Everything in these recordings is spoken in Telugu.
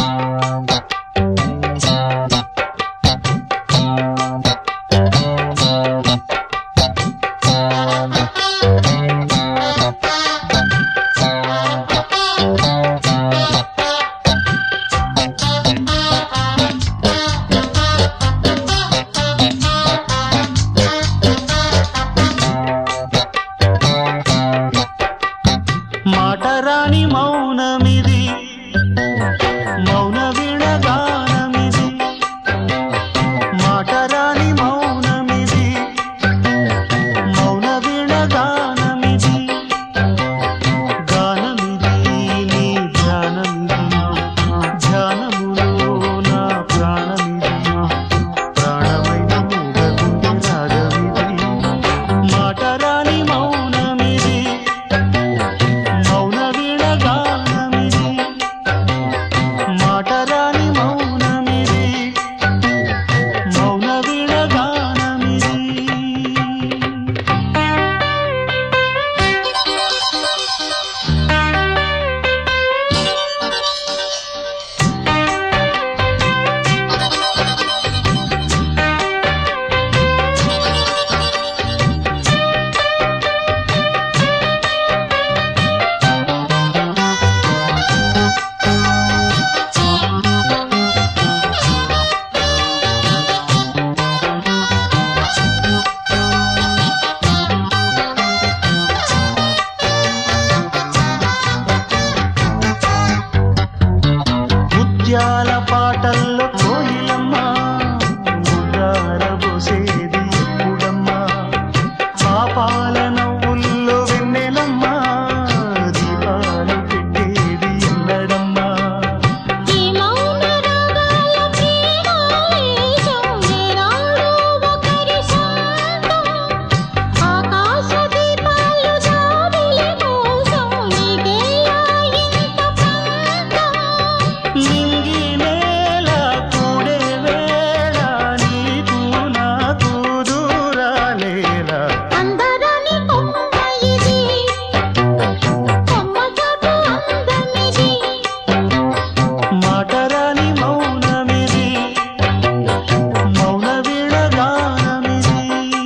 మాటరాని మౌనమిది మౌన విడగానమిది మాటరాని మౌనమిది మౌన విడగానమిది గానమిది నీ ధ్యానమిది ధ్యానములో నా ప్రాణమిది ప్రాణమైన మూగగుండె రాగమిది మాటరాని మౌనమిది మౌన విడగానమిది మాటరాని మౌనమిది మౌన విడగానమిది ముత్యాల పాటల్లో కోయిలమ్మ ముద్దారబోసేది ఎప్పుడమ్మా ఆ పాల నవ్వుల్లో వెన్నెలమ్మ దీపాలు పెట్టేది ఎన్నడమ్మా ఈ మౌన రాగాల ప్రేమావేశం ఏనాడో ఒకరి సొంతం ఆకాశ దీపాలు జాబిలి కోసం నీకేలా ఇంత ప్రాంతం నింగి నేల కూడే వేళ నీకు నాకు దూరాలేలా అందరని కొమ్మ ఇది కొమ్మ చాటు అందమిది మాటరాని మౌనమిది మౌన విడగానమిది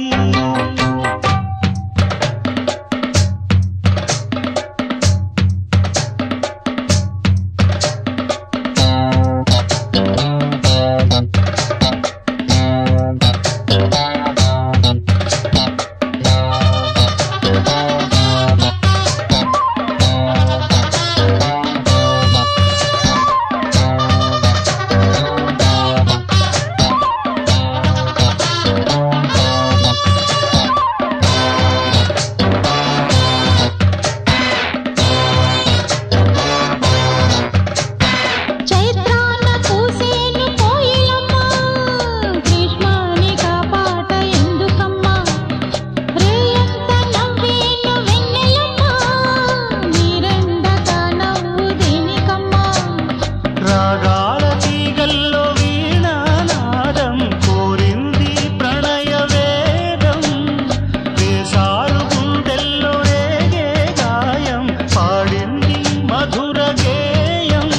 చైత్రాన పూసేను కోయిలమ్మ గ్రీష్మాని కాపాట ఎందుకమ్మా రేయంత నవ్వేను వెన్నెలమ్మ నీరెండక నవ్వు దేనికమ్మా రాగాల తీగల్లో వీణానాదం కోరింది ప్రణయ వేదం వేసారు గుండెల్లో రేగే గాయం పాడింది మధుర గేయం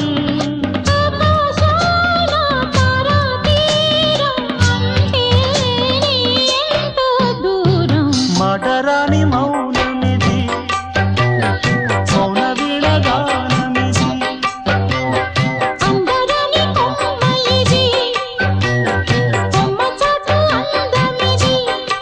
ఆకాశాన తారాతీరం అంటే నీ ఎంతో దూరం మాటరాని మౌనమిది మౌన విడగానమిది అందరని కొమ్మ ఇది కొమ్మ చాటు అందమిది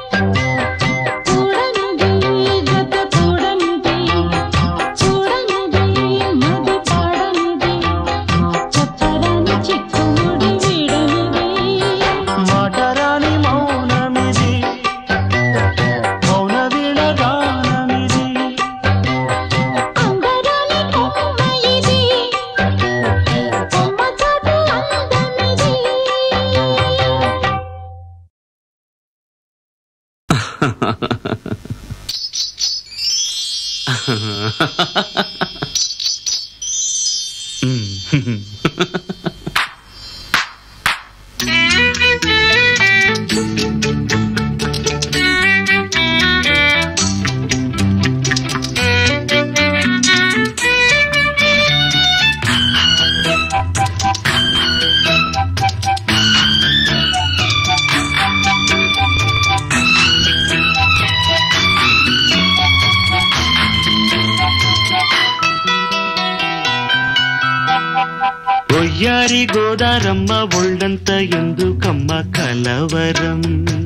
చూడండి జత చూడండి చూడండి మది పాడండి చెప్పరాని చిక్కుముడి వీడనిది మాటరాని మౌనమిది మౌన విడగానమిది అందరని కొమ్మ ఇది కొమ్మ చాటు అందమిది ఆ ఒయ్యారి గోదారమ్మ ఒళ్ళంత ఎందుకమ్మ కలవరం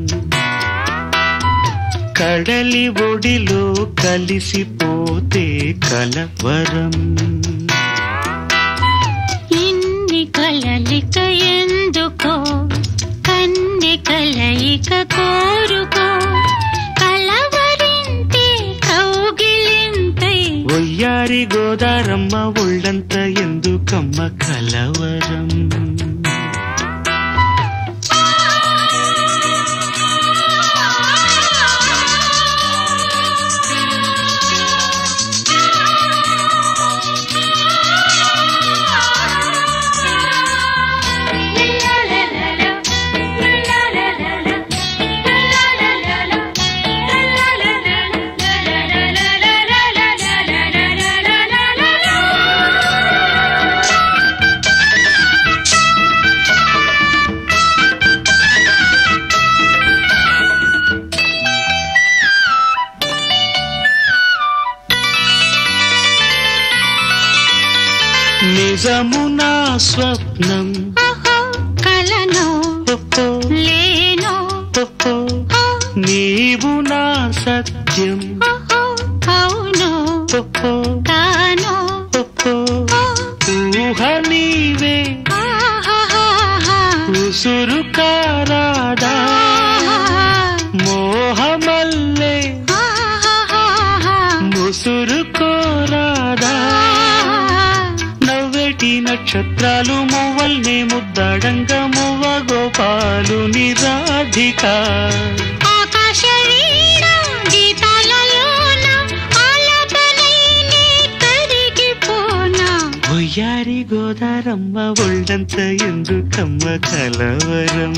కడలి ఒడిలో కలిసిపోతే కలవరం ఇన్ని కలలిక ఎందుకో కన్నె కలయిక కోరుకో కలవరింతే కౌగిలింతై ఒయ్యారి గోదారమ్మ ఒళ్ళంత ఎందుకమ్మ కలవరం నిజము నా స్వప్నం ఓహో కలను ఓహో, లేను ఓహో, ఓ, నీవు నా సత్యం ఓహో అవును ఓహో, కాను ఓహో, ఓ, ఊహ నీవే ఆహాహాహా. ఉసురు కారాదా మోహమల్లే ఆహాహాహా. ముసురు కోరాదా నవ్వెటి నక్షత్రాలు మువ్వల్ని ముద్దడంగ మువ్వ గోపాలు నిరాధిక ఆకాశవీణ గీతాలలోన ఆలాపనైనే కరిగిపోనా. ఒయ్యారి గోదారమ్మ ఒళ్ళంత ఎందుకమ్మ కలవరం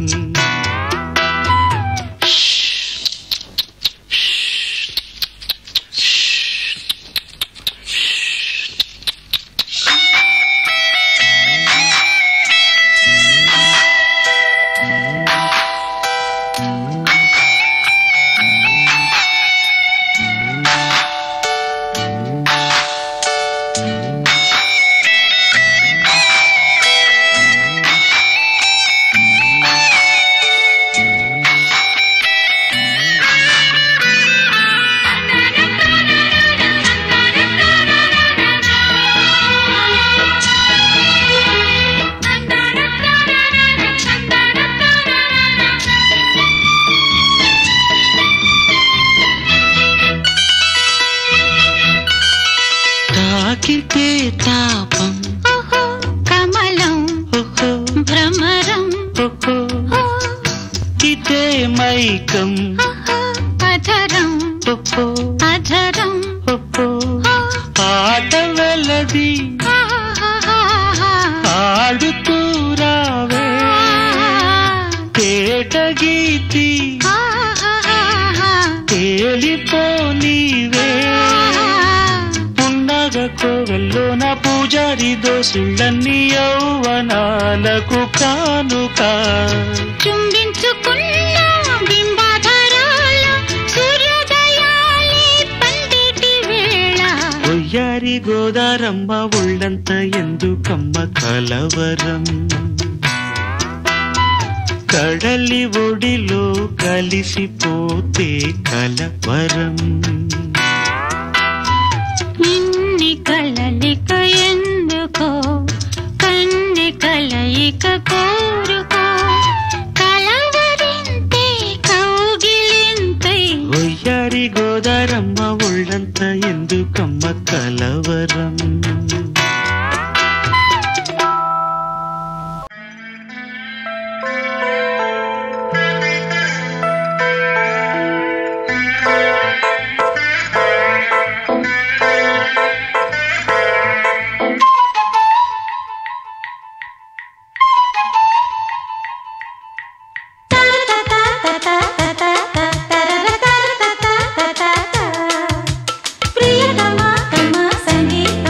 తాకితే తాపం ఓహో కమలం ఓహో భ్రమరం ఓహో ఓ, ఇదే మైకం ఓహో అధరం ఓహో అధరం ఓహో ఓ, ఆట వెలది ఆహాహాహా. ఆడుతూ రావే తేట గీతి ఆహాహాహా. తేలిపోనీవే ఉన్నగ కోవెల్లోన పూజారి దోసుళ్ళన్నీ యౌవనాలకు కానుక చుంబించుకున్న బింబాధరాల సూర్యోదయాలే పండిటి వేళ ఒయ్యారి గోదారమ్మ ఒళ్ళంత ఎందుకమ్మ కలవరం కడలి ఒడిలో కలిసిపోతే కలవరం ఇన్ని కలలిక ఎందుకో కన్ని కలయిక కోరుకో కలవరింతే కౌగిలింతై ఒయ్యారి గోదారమ్మ ఒళ్ళంత ఎందుకమ్మ కలవరం ప్రియతమా తమ సంగీత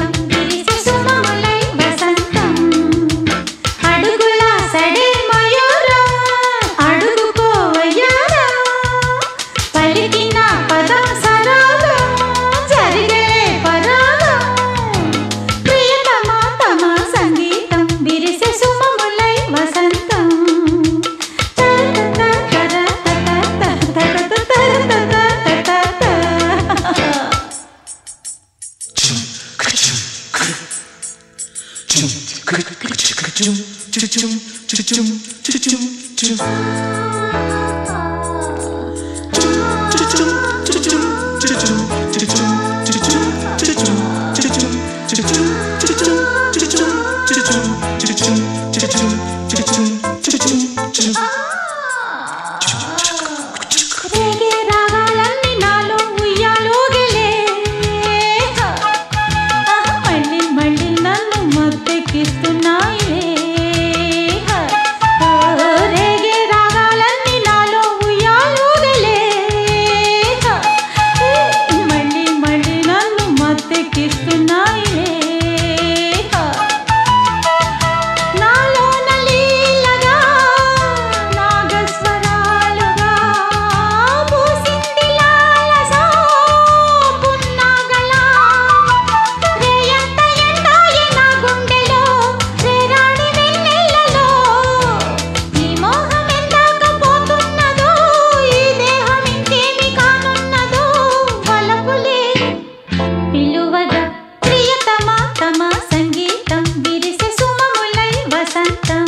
రేగే రాగాలన్నీ నాలో ఉయ్యాలోగలే మళ్ళీ మళ్ళీ నన్ను మత్తెక్కిస్తున్నాయిలే రేగే రాగాలన్నీ నాలో ఉయ్యాలోగలే మళ్ళీ మళ్ళీ నన్ను మత్తెక్కిస్తున్నాయిలే నాలోన లీలగా నాగస్వరాలుగా పూసింది లాలసా పున్నాగలా రేయంత ఎండాయే నా గుండెలో రేరాడి వెన్నెలలో ఈ మోహం ఎందాక పోతున్నదో ఈ దేహం ఇంకేమి కానున్నదో వలపులే పిలువగా ప్రియతమ తమ సంగీతం విరిసె సుమములై వసంతం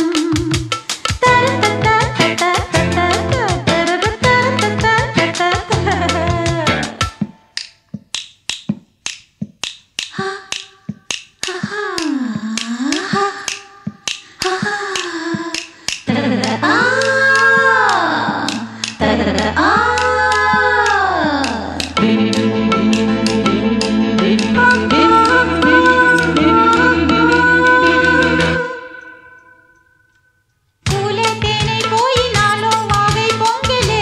పూలే తేనె పోయి నాలో వాగై పొంగిలే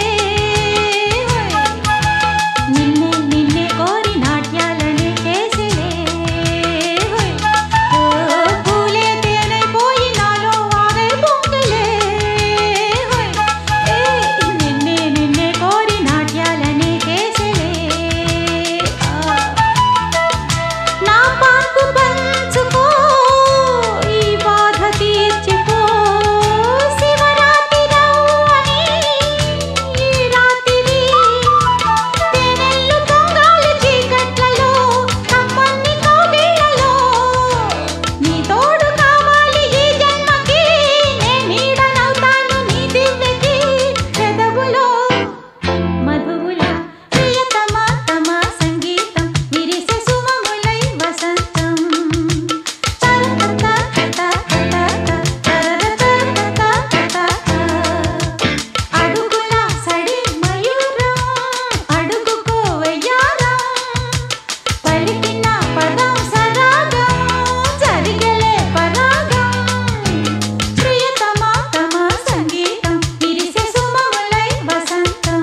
నిన్నే నిన్నే కోరి నాట్యాలనే చేసిలే పూలే తేనె పోయి నాలో వాగై పొంగిలే నిన్నే నిన్నే కోరి నాట్యాలనే చేసిలే నా పాకు పంచుకో ఈ బాధ తీర్చుకో శివరాత్రి రవ్వని ఈ రాత్రి తేనెల్లు పొంగాలి చీకట్లలో కమ్మని కౌగిళ్ళలో నీ తోడు కావాలి ఈ జన్మకి నే నీడనవుతాను నీ దివ్యకి పెదవులో మధువుల ప్రియతమ తమ సంగీతం విరిసె సుమములై వసంతం అడుగుల సడి మయూరం అడుగుకో వయ్యారం పలికిన పదం సరాగం జరిగలే పరాగం ప్రియతమ తమ సంగీతం విరిసె సుమములై వసంతం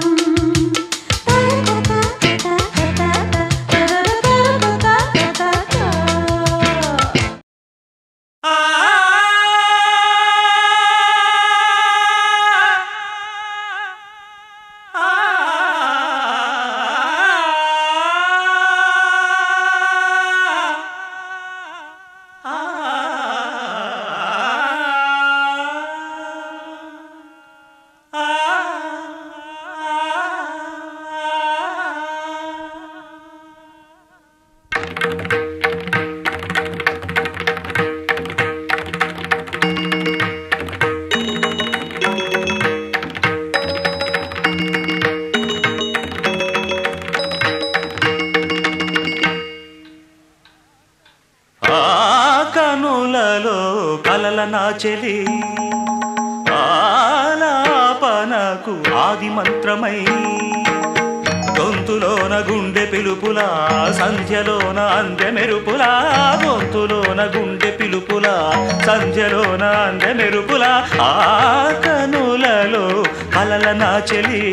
ఆ కనులలో కలల నాచెలి ఆలాపనకు ఆది మంత్రమై గొంతులోన గుండె పిలుపులా సంధ్యలోన అందె మెరుపులా గొంతులోన గుండె పిలుపులా సంధ్యలోన అందె మెరుపులా ఆ కనులలో కలల నాచెలి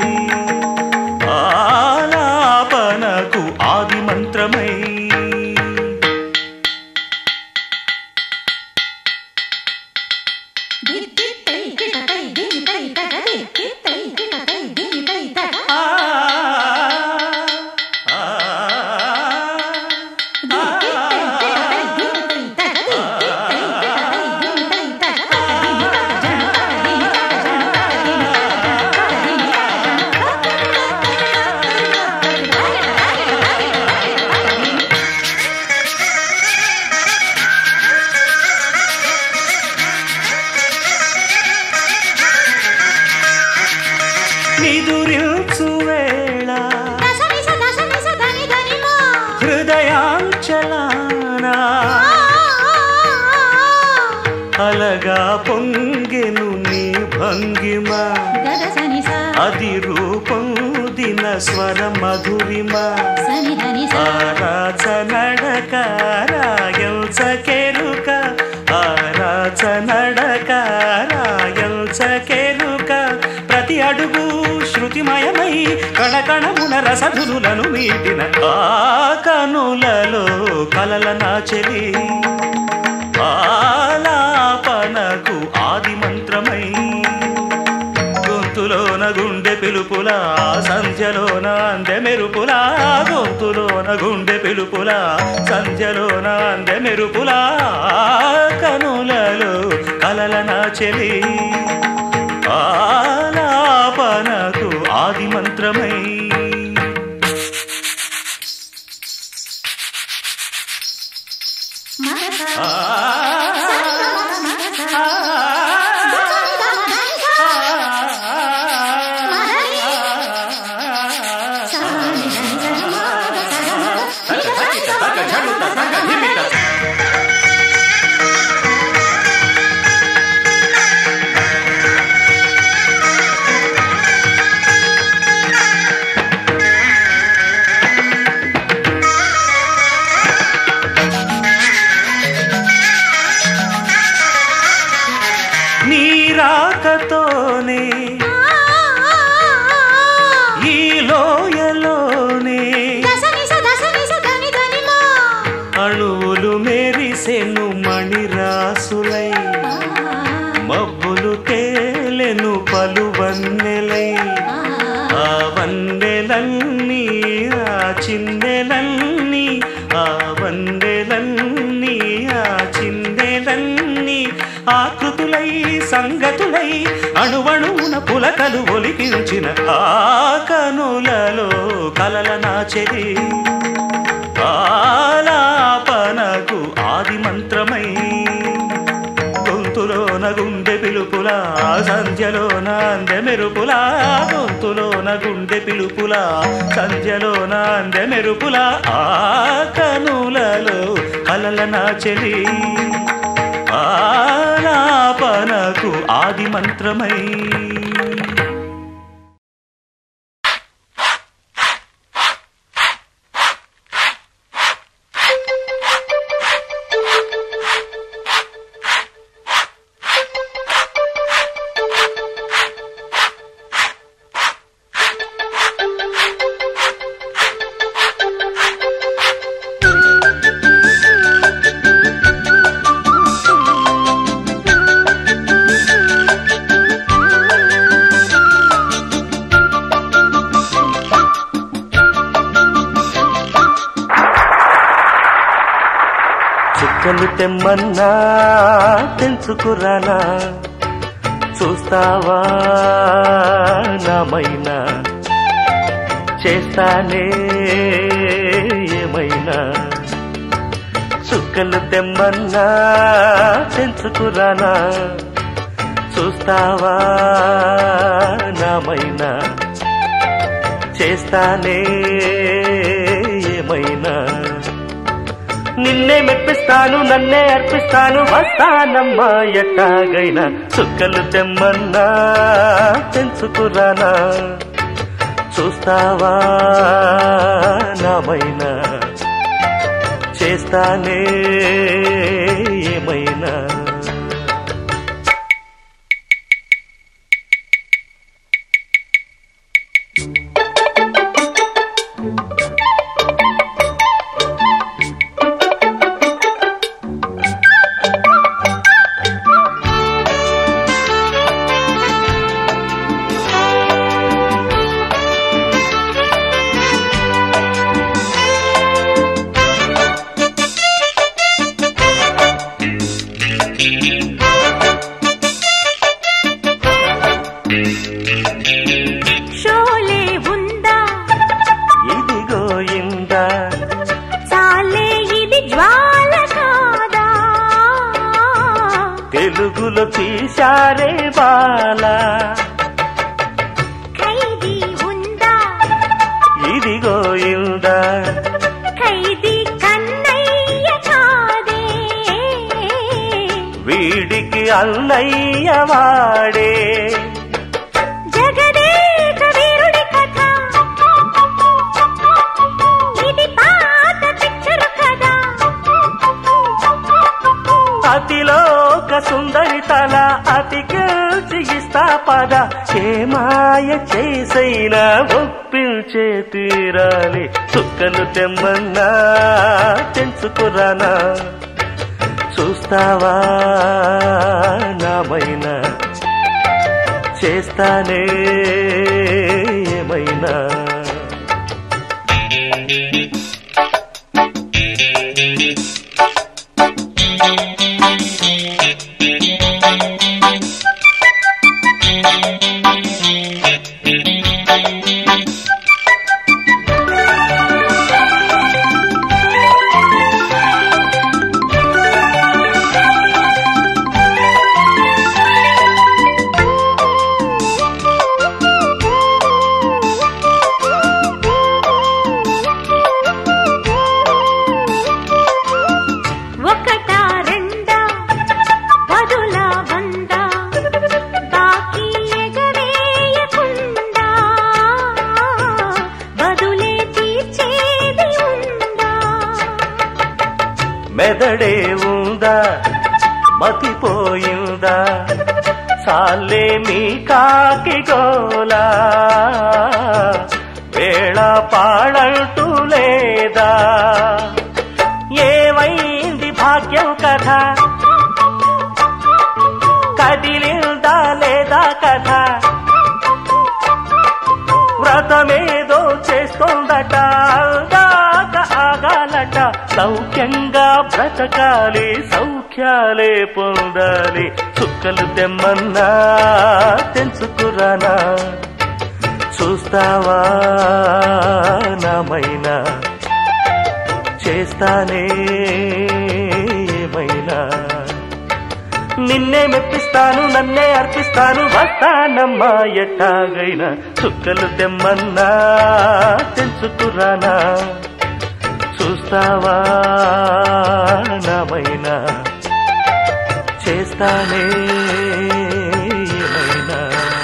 ఆలాపనకు ఆది మంత్రమై ఆ ఆ ఆ అలగా పొంగెను నీ భంగిమ గద సని సా అది రూపొందిన స్వర మధురిమ సని ధని సా ఆరాచ నడక రాయల్చకెరుక ఆరాచ నడక రాయల్చకెరుక ప్రతి అడుగు శృతిమయమై కణకణమున రసధులను మీటిన ఆ కనులలో కలల నాచెలి ఆలాపనకు ఆది మంత్రమై గొంతులోన గుండె పిలుపులా సంధ్యలోన అందె మెరుపులా గొంతులోన గుండె పిలుపులా సంధ్యలోన అందె మెరుపులా కనులలో కలల నాచెలి ఆలాపనకు ఆది మంత్రమై మగ సా ఆ మగ సా సని ధని సా మగ సా మగ సా నీ రాకతోనే ఈ లోయలోనే దసని స దసని స ధని ధని మా అణువులు మెరిసెను మణిరాసులై మబ్బులు తేలెను పలు వన్నెలై ఆ వన్నెలన్నీ ఆ చిన్నెలన్నీ ఆ వన్నెలన్నీ ఆ చిన్నెలన్నీ ఆకృతులై సంగతులై అణువణువున పులకలు ఒలికించిన ఆ కనులలో కలల నాచెరి ఆలాపనకు ఆది మంత్రమై గొంతులోన గుండె పిలుపులా సంధ్యలోన అందె మెరుపులా గొంతులోన గుండె పిలుపులా సంధ్యలోన అందె మెరుపులా ఆ కనులలో కలల నాచెలి ఆలాపనకు ఆది మంత్రమై చుక్కలు తెమ్మన్నా తెంచుకురానా చూస్తావా నామైనా చేస్తానే ఏమైనా చుక్కలు తెమ్మన్నా తెంచుకురానా చూస్తావా నామైనా చేస్తానే ఏమైనా నిన్నే మెప్పిస్తాను నన్నే అర్పిస్తాను వస్తానమ్మా ఎట్టాగైనా చుక్కలు తెమ్మన్నా తెంచుకురానా చూస్తావా నామైనా చేస్తానే ఏమైనా షోలే ఉందా ఇదిగో ఇందా చాలే ఇది జ్వాల కాదా తెలుగులో తీశారే బాలా ఖైదీ ఉందా ఇదిగో ఇందా ఖైదీ కన్నయ్య కాదే వీడికి అన్నయ్య వాడే జగదేక వీరుడి కథ ఇది పాత పిక్చర్ కదా అతిలోక సుందరి తల అతికిల్చి ఇస్తా పద ఏ మాయ చేసైనా ఒప్పించే తీరాలి చుక్కలు తెమ్మన్నా తెంచుకురానా చూస్తావా నామైనా చేస్తానే ఏమైనా ఒకటా రెండా పదుల వంద బాకీ ఎగవేయకుండా బదులే తీర్చేది ఉందా మెదడే ఉందా మతిపోయిందా సాలే మీ కాకి గోలా వేళ పాడంటూ లేదా ఏమైంది భాగ్యం కథ కదిలిందా లేదా కథ వ్రతమేదో చేస్తోందట అందాక ఆగాలట సౌఖ్యంగా బ్రతకాలి సౌఖ్యాలే పొందాలి చుక్కలు తెమ్మన్నా తెంచుకురానా చూస్తావా నామైనా చేస్తానే ఏమైనా నిన్నే మెప్పిస్తాను నన్నే అర్పిస్తాను వస్తానమ్మా ఎట్టాగైనా చుక్కలు తెమ్మన్నా తెంచుకురానా చూస్తావా నామైనా చేస్తానే ఏమైనా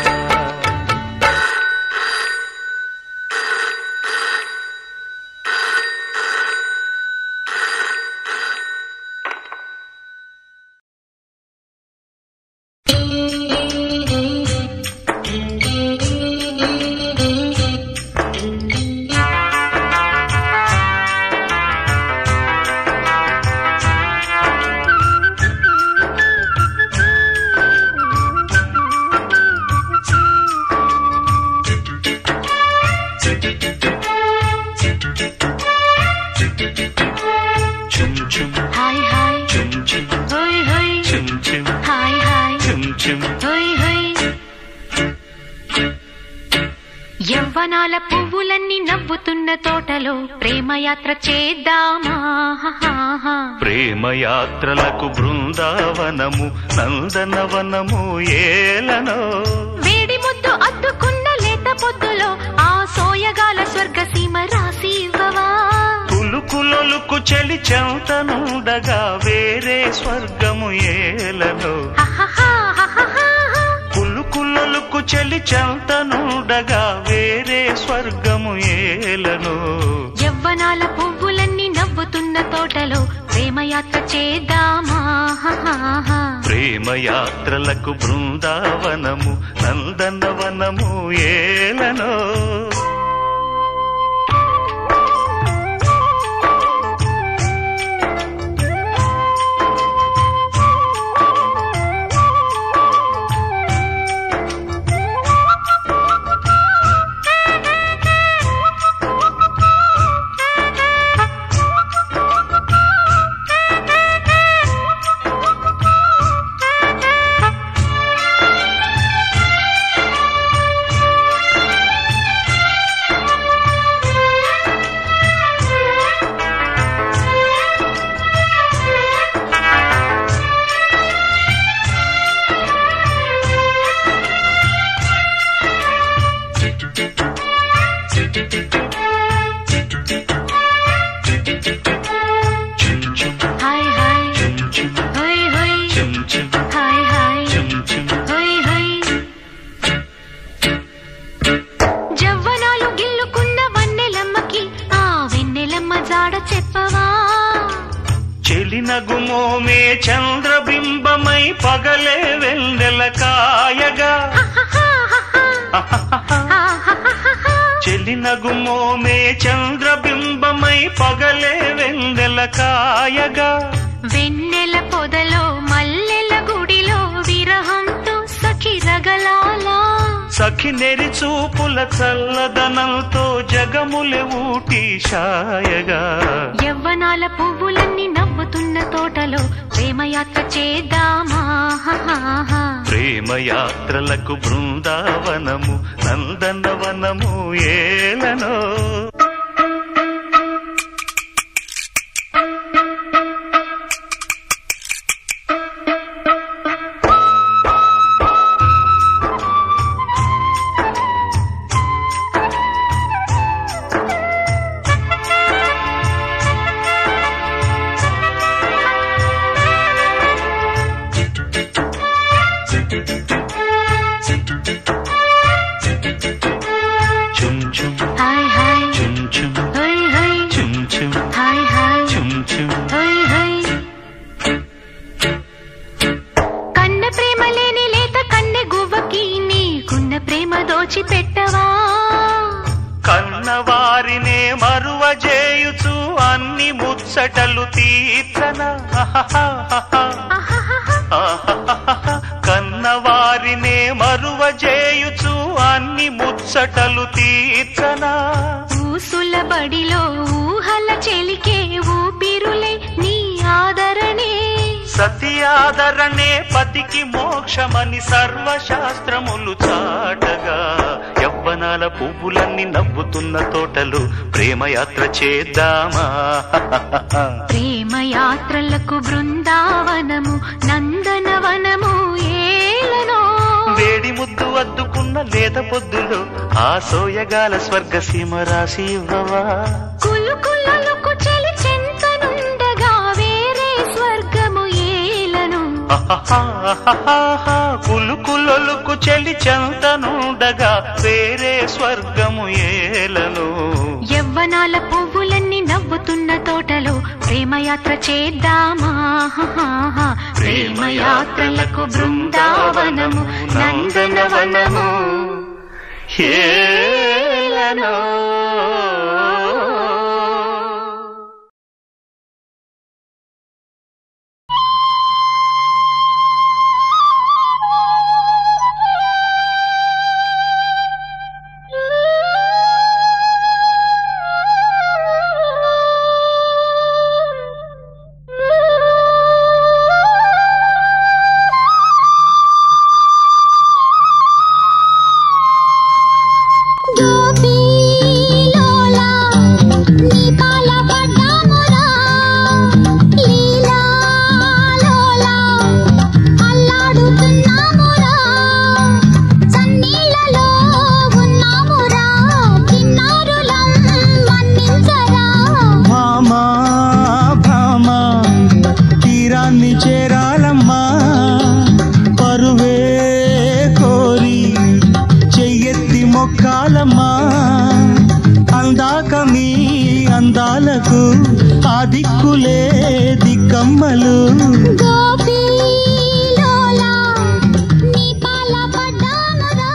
చుమ్ చుమ్ హాయ్ హాయ్ చుమ్ చుమ్ హోయ్ హోయ్ చుమ్ చుమ్ హాయ్ హాయ్ చుమ్ చుమ్ హోయ్ హోయ్ యవ్వనాల పువ్వులన్నీ నవ్వుతున్న తోటలో ప్రేమయాత్ర చేద్దామా హాహాహా. ప్రేమ యాత్రలకు బృందావనము నందనవనము ఏలనో వేడి ముద్దు అద్దుకున్న లేత పొద్దులో ఆ సోయగాల స్వర్గ సీమ రాసి ఇవ్వవా కులుకులొలుకు చలి చెంతనుండగా వేరే స్వర్గము ఏలనో హహహా, హహహా. కులుకులొలుకు చలి చెంతనుండగా వేరే స్వర్గము ఏలనో యవ్వనాల పువ్వులన్నీ నవ్వుతున్న తోటలో ప్రేమయాత్ర చేద్దామా హాహాహా. ప్రేమ యాత్రలకు బృందావనము నందనవనము ఏలనో పగలే వెన్నెల కాయగా చెలినగు మోమే చంద్రబింబమై పగలే వెన్నెల కాయగా వెన్నెల పొదలో మల్లెల గుడిలో విరహంతో సఖి రగలాలా సఖి నెరి చూపుల చల్లదనంతో జగములే ఊటి షాయగా యవ్వనాల పువ్వులన్నీ నవ్వుతున్న తోటలో ప్రేమయాత్ర చేద్దామా హాహాహా. ప్రేమయాత్రలకు బృందావనము నందనవనము ఏలనో చుమ్ చుమ్ హాయ్ హాయ్ చుమ్ చుమ్ హై హై చుమ్ చుమ్ హాయ్ హాయ్ చుమ్ చుమ్ హై హై కన్న ప్రేమ లేని లేత కన్నె గువ్వకి నీకున్న ప్రేమ దోచి పెట్టవా కన్నవారినే మరువ చేయుచు అన్ని ముచ్చటలు తీర్చన కన్నవారినే మరువ చేయుచు అన్ని ముచ్చటలు తీర్చనా ఊసుల బడిలో ఊహల చెలికే ఊపిరులే నీ ఆదరణే సత్యాదరణే పతికి మోక్షమని సర్వశాస్త్రములు చాటగా యవ్వనాల పువ్వులన్నీ నవ్వుతున్న తోటలు ప్రేమయాత్ర చేద్దామా ప్రేమ యాత్రలకు బృందావనము నందనవనము ఏలనో వేడి ముద్దు అద్దుకున్న లేత పొద్దులు ఆ సోయగాల స్వర్గ సీమ రాసి ఇవ్వవా కులు కులలకు చెలి చెంతనుండగా వేరే స్వర్గము ఏలను అహహహహహ, కులుకులొలుకు చెలి చెంతనుండగా వేరే స్వర్గము ఏలను యవ్వనాల పువ్వులన్నీ నవ్వుతున్న తోటలో ప్రేమయాత్ర చేద్దామా ప్రేమయాత్రలకు బృందావనము నందనవనము ఏలనో గోపీలోలా నీ పాల పడ్డామురా లీలాలోలా అల్లాడుతున్నామురా సన్నీళ్ళలో ఉన్నామురా చిన్నారులం మన్నించరా భామా భామా తీరాన్ని చేరాలమ్మా పరువే కోరి చెయ్యెత్తి మొక్కాలమ్మా అందాక మీ అందాలకు ఆ దిక్కులే దిక్కమ్మలు గోపీలోలా నీ పాల పడ్డామురా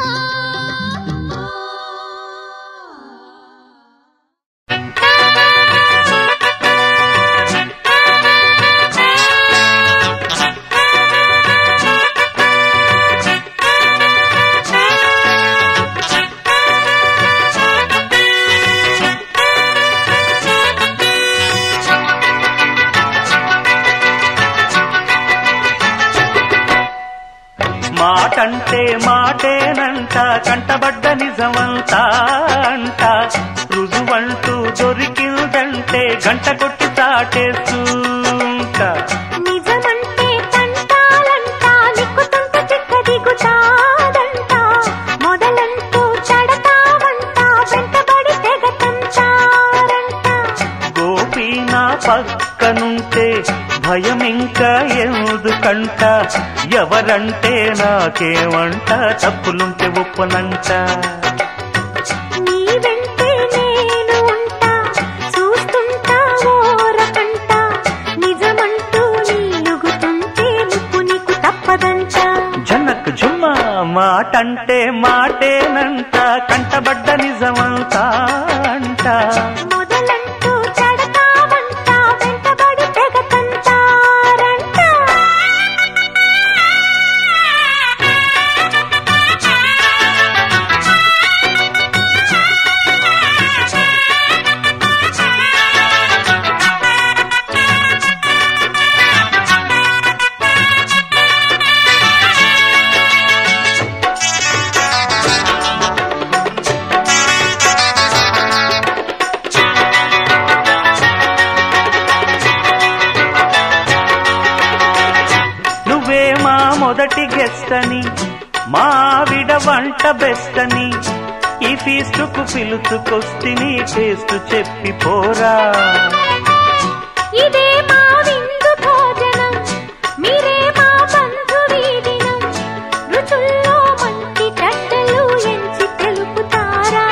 మాటంటే మాటేనంట కంటబడ్డ నిజమంతా అంట రుజువంటూ దొరికిందంటే గంట కొట్టి చాటేస్తుంట నిజమంటే తంటాలంట దిక్కుతుంట చిక్క దిగుతాదంట మొదలంటూ చెడతావంట వెంటబడి తెగ తంటారంట గోపి నా పక్కనుంటే భయం ఇంకా ఎందుకంట ఎవరంటే నాకేమంట తప్పులుంటే ఒప్పనంట నీ వెంటే నేను ఉంటా చూస్తుంటా ఓరకంట నిజమంటూ నీలుగుతుంటే ముప్పు నీకు తప్ప తప్పదంట జనక్ జుమ్మ మాటంటే మాటేనంట కంటబడ్డ నిజమంతా అంట మొదలంటూ చెడతావంట వెంటబడి తెగతంటారంట నువ్వే మా మొదటి గెస్ట్ అని మా ఆవిడ వంట బెస్ట్ అని ఈ ఫీస్టుకు పిలుచుకొస్తిని టేస్ట్ చెప్పి పోరా ఇదే మా విందు భోజనం మీరే మా బంధు వీధినం రుచుల్లో మంచి చెడ్డలు ఎంచి తెలుపుతారా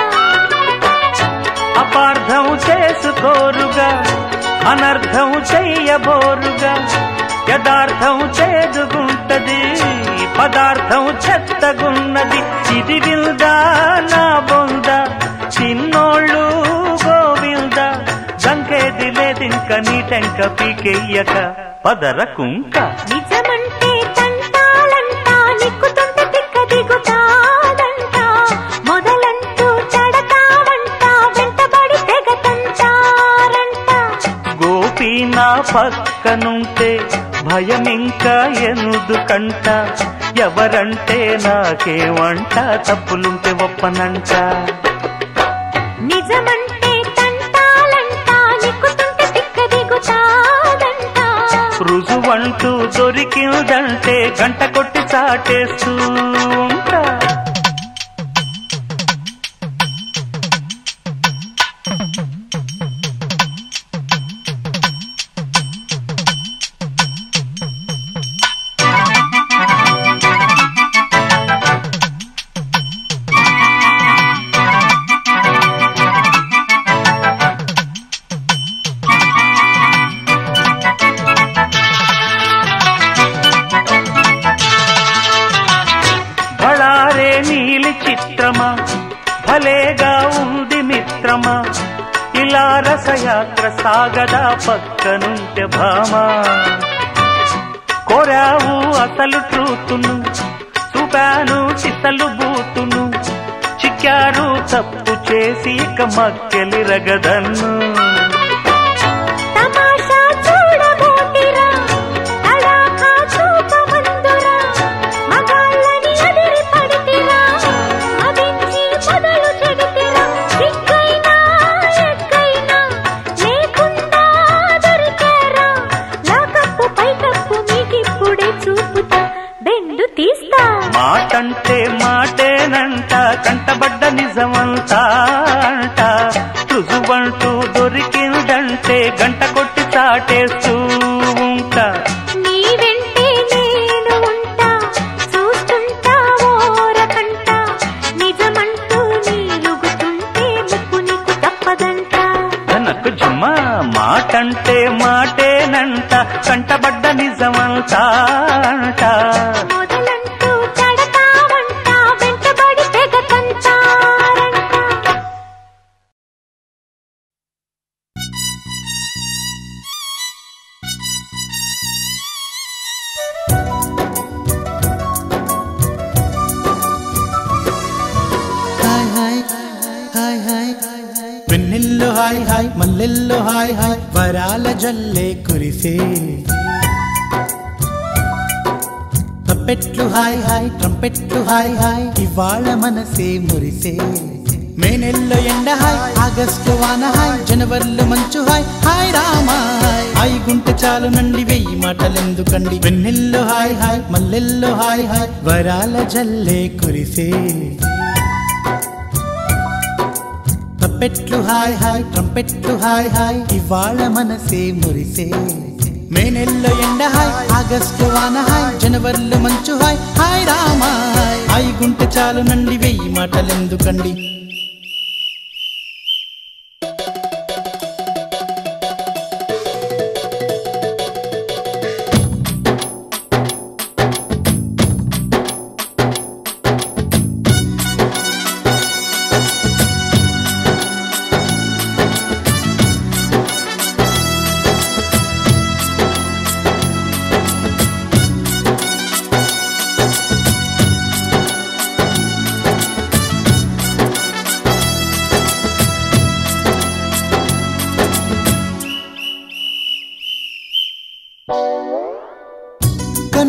అపార్థం చేసుకోరుగా అనర్థం చెయ్యబోరుగా యథార్థం చేదుగుంటది పదార్థం చెత్తగున్నది ఇది విల్దా నా బొంద చిన్నోళ్ళు గోవింద జంకేది లేదింక నీటెంక పీకెయ్యక పదర కుంక నిజమంటే తంటాలంట నిక్కుతుంటే తిక్క దిగుతాదంట మొదలంటూ చెడతావంట వెంటబడి తెగతంటారంట గోపి నా పక్కనుంటే భయం ఇంకా ఎనుదుకంట ఎవరంటే నాకేమంట తప్పులుంటే ఒప్పనంట నిజమంటే తంటాలంట నిక్కుతుంటే తిక్క దిగుతాదంట రుజువంటూ దొరికిందంటే గంట కొట్టి చాటేస్తూ ఉంటా బళారే నీలి చిత్రమా భలేగా ఉంది మిత్రమా ఇలా రసయాత్ర సాగదా పక్కనుంటే భామా కోరావు అసలు ట్రూతును చూపాను చిత్తలు బూతును చిక్కారు తప్పు చేసి ఇక మక్కెలిరగదన్ను తమాషా చూడబోతిరా తడాఖా చూపమందురా మగాళ్ళని అదిరి పడితిరా మదించి మొదలు చెడితిరా సిగ్గైనా ఎక్కైనా లేకుండా దొరికారా లాకప్పు పైకప్పు మీకిప్పుడే చూపుతా బెండు తీస్తా మాటంటే మాటేనంట కంటబడ్డ నిజమంతా అంట రుజువంటూ దొరికిందంటే గంట కొట్టి చాటేస్తూ ఉంటా నీ వెంటే నేను ఉంటా చూస్తుంటా ఓరకంట నిజమంటూ నీలుగుతుంటే ముప్పు నీకు తప్పదంట తనకు జుమ్మ మాటంటే మాటేనంట కంటబడ్డ నిజమంతా అంట మొదలంటూ చెడతావంట వెంటబడి తెగతంటారంట హాయ్ హాయ్ హాయ్ హాయ్ వెన్నెల్లో హాయ్ హాయ్ మల్లెల్లో హాయ్ హాయ్ వరాల జల్లే కురిసే తప్పెట్లు హాయ్ హాయ్ ట్రంపెట్లు హాయ్ హాయ్ ఇవాళ మనసే మురిసే మే నెలలో ఎండ హాయ్ ఆగస్టు వాన హాయ్ జనవరిలో మంచు హాయ్ హాయ్ రామా హాయ్ హాయ్ గుంటె చాలు నండి వెయ్యి మాటలెందుకండి వెన్నెల్లో హాయ్ హాయ్ మల్లెల్లో హాయ్ హాయ్ వరాల జల్లే కురిసే తప్పెట్లు హాయ్ హాయ్ ట్రంపెట్లు హాయ్ హాయ్ ఇవాళ మనసే మురిసే మే నెలలో ఎండ హాయ్ ఆగస్టు వాన హాయ్ జనవరిలో మంచు హాయ్ హాయ్ రామా హాయ్ హాయ్ గుంటె చాలు నండి వెయ్యి మాటలెందుకండి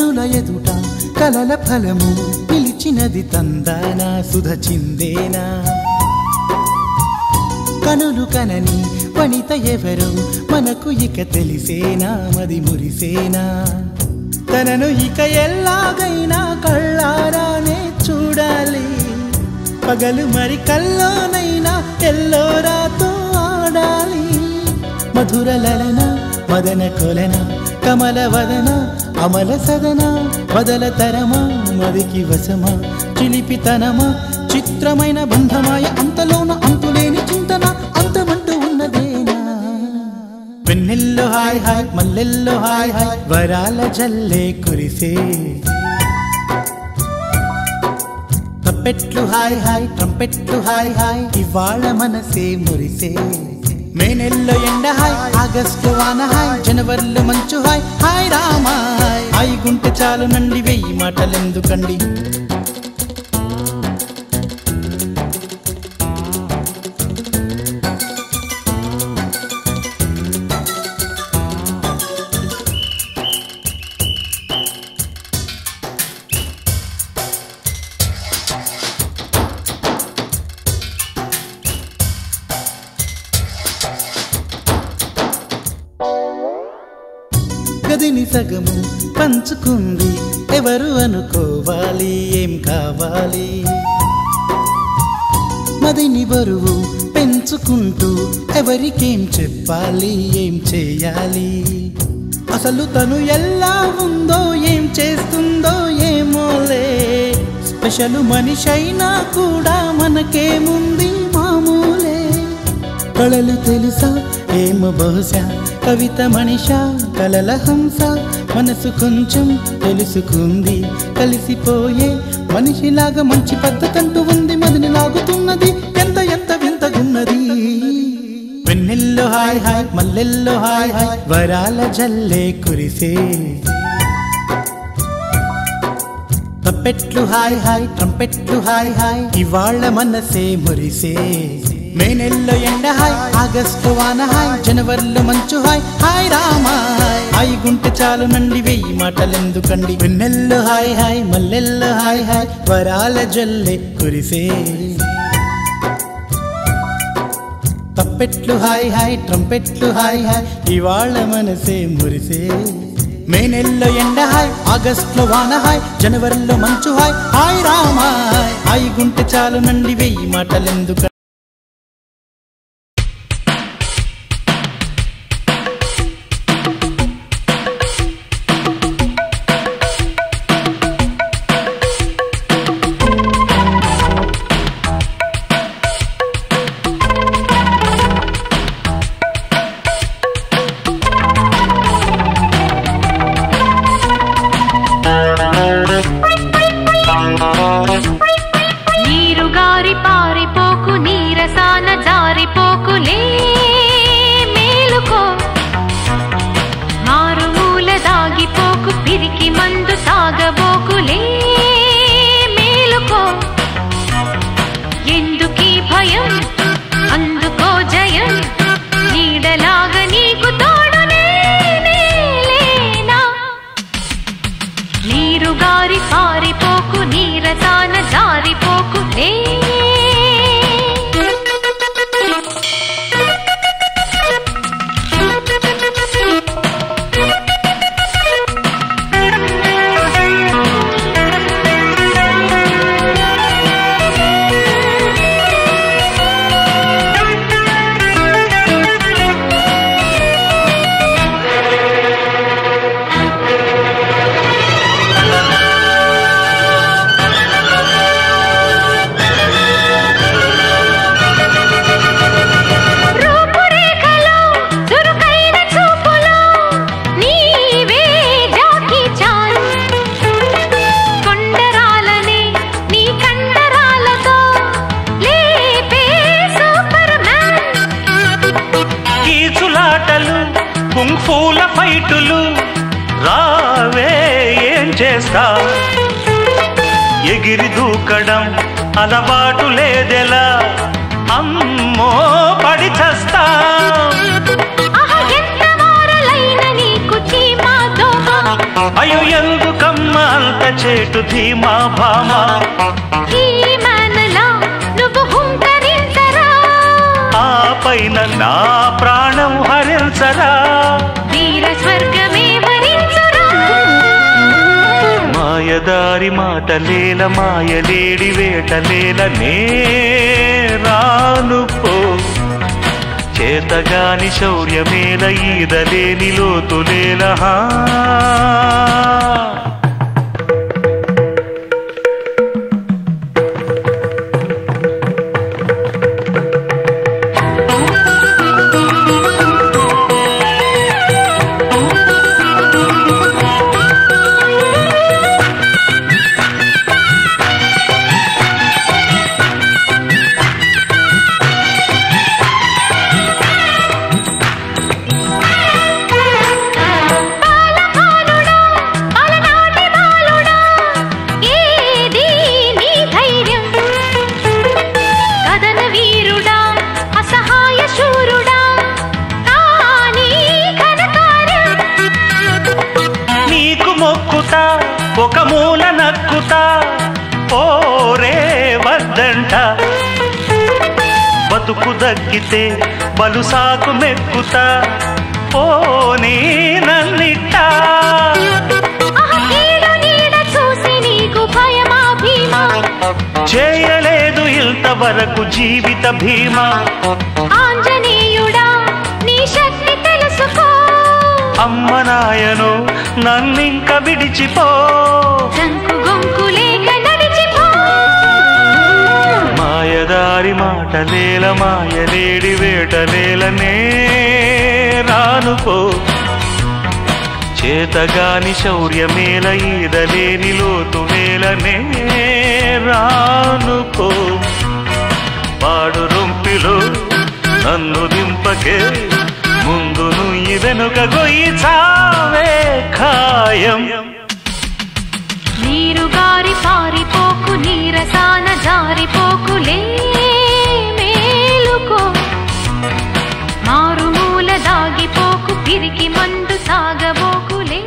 కనుల ఎదుట కలల ఫలము పిలిచినది తందానా సుధ చిందేనా కనులు కనని వనిత ఎవరు మనకు ఇక తెలిసేనా మది మురిసేనా తనను ఇక ఎల్లాగైనా కళ్ళారానే చూడాలి పగలు మరి కల్లోనైనా ఎల్లోరాతో ఆడాలి మధుర లలన మదన కొలన కమల వదన అమల సదన వదల తరమా మదికి వశమా చిలిపితనమా చిత్రమైన బంధమాయ అంతలోన అంతులేని చింతన అంతమంటూ ఉన్నదేనా వెన్నెల్లో హాయ్ హాయ్ మల్లెల్లో హాయ్ హాయ్ వరాల జల్లే కురిసే తప్పెట్లు హాయ్ హాయ్ ట్రంపెట్లు హాయ్ హాయ్ ఇవాళ మనసే మురిసే మే నెలలో ఎండ హాయ్ ఆగస్టు వాన హాయ్ జనవరిలో మంచు హాయ్ హాయ్ రామా హాయ్ హాయ్ గుంటె చాలు నండి వెయ్యి మాటలెందుకండి గదిని సగము పంచుకుంది ఎవరు అనుకోవాలి ఏం కావాలి మదిని బరువు పెంచుకుంటూ ఎవరికేం చెప్పాలి ఏం చేయాలి అసలు తను ఎలా ఉందో ఏం చేస్తుందో ఏమోలే స్పెషల్ మనిషైనా కూడా మనకేముంది మామూలే కళలు తెలుసా ఏమో బహుశా కవిత మనిషా కలల హంస మనసు కొంచెం తెలుసుకుంది కలిసిపోయే మనిషిలాగా మంచి పద్ధతి అంటూ ఉంది మదిని లాగుతున్నది ఎంత ఎంత వింతగున్నది వెన్నెల్లో హాయ్ హాయ్ మల్లెల్లో హాయ్ హాయ్ వరాల జల్లే కురిసే తప్పెట్లు హాయ్ హాయ్ ట్రంపెట్లు హాయ్ హాయ్ ఇవాళ మనసే మురిసే మే నెలలో ఎండ హాయ్ ఆగస్టు వాన హాయ్ జనవరిలో మంచు హాయ్ హాయ్ రామా హాయ్ హాయ్ గుంటె చాలు నండి వెయ్యి మాటలెందుకండి వెన్నెల్లో హాయ్ హాయ్ మల్లెల్లో హాయ్ హాయ్ వరాల జల్లె కురిసే తప్పెట్లు హాయ్ హాయ్ ట్రంపెట్లు హాయ్ హాయ్ ఇవాళ మనసే మురిసే మే నెలలో ఎండ హాయ్ ఆగస్టులో వాన హాయ్ జనవరిలో మంచు హాయ్ హాయ్ రామా హాయ్ హాయ్ గుంటె చాలు నండి వెయ్యి మాటలెందుకు నీరు గారి పారిపోకు నీరసాన జారిపోకులే మేలుకో మారుమూల దాగిపోకు పిరికి మందు తాగబోకులే మేలుకో ఎందుకీ భయం అందుకో జయం నీడలాగా నీకు తోడు నేనేలేనా నీరు గారి పారిపోకు నీరసాన జారిపోకు లే రూపురేఖలో చురుకైన చూపులో నీవే జాకీ చాన్ కొండరాలనే నీ కండరాలతో లేపే సూపర్ మ్యాన్ కీచులాటలు కుంఫూల ఫైటులు రావే ఏం చేస్తా ఎగిరి దూకడం అలవాటు లేదెలా అమ్మో పడి చస్తా ఆహా ఎంత మారలైన నీకు చీమా దోమ అయ్యో ఎందుకమ్మ మరచేటు ధీమా భామా ఈ మనలా నువ్వు హుంకరించరా ఆ పైన నా ప్రాణం హరించరా వీర స్వర్గమే వరించురా మాయదారి మాటలేల మాయలేడి వేటలేల నే రాను పో చేతగాని శౌర్యమేల ఈదలేని లోతులేల హా బాలబాలుడా, అలనాటి బాలుడా, ఏది నీ ధైర్యం? కదన వీరుడా, అసహాయ శూరుడా, కానీ ఘనకార్యం. నీకు మొక్కుతా ఒక మూల నక్కుతా ఓరే వద్దంట బతుకు దక్కితే బలు సాకు మెక్కుతా పోనీ నన్నిట్టా ఆహ్, కీడు నీడ చూసి నీకు భయమా భీమా? చేయలేదు ఇంతవరకు జీవిత భీమా ఆంజనేయుడా, నీ శక్తి తెలుసుకో అమ్మ నాయను నన్నింక విడిచిపో జంకు గొంకు లేక నడిచిపో మాయదారి మాటలేల మాయలేడి వేటలేలనే రానుకో చేతగాని శౌర్యమేల ఈదలేని లోతులేలనే రానుకో పాడు రొంపిలో నన్ను దింపకే ముందు నుయ్యి వెనుక గొయ్యి చావే ఖాయం నీరు గారి పారిపోకు నీరసాన జారిపోకులే మేలుకో మారుమూల దాగిపోకు పిరికి మందు సాగబోకులే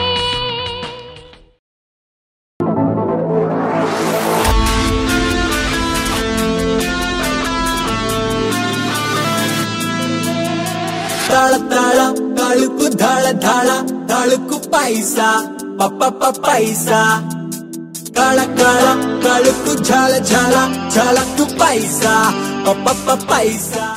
తాళ తాళ తాళుకు ధాళ ధాళ తాళుకు పైసా పప్ప పైసా కాళ కాళ కాళుకు ఝాళ ఝాళ ఝాళకు పైసా పప్ప పైసా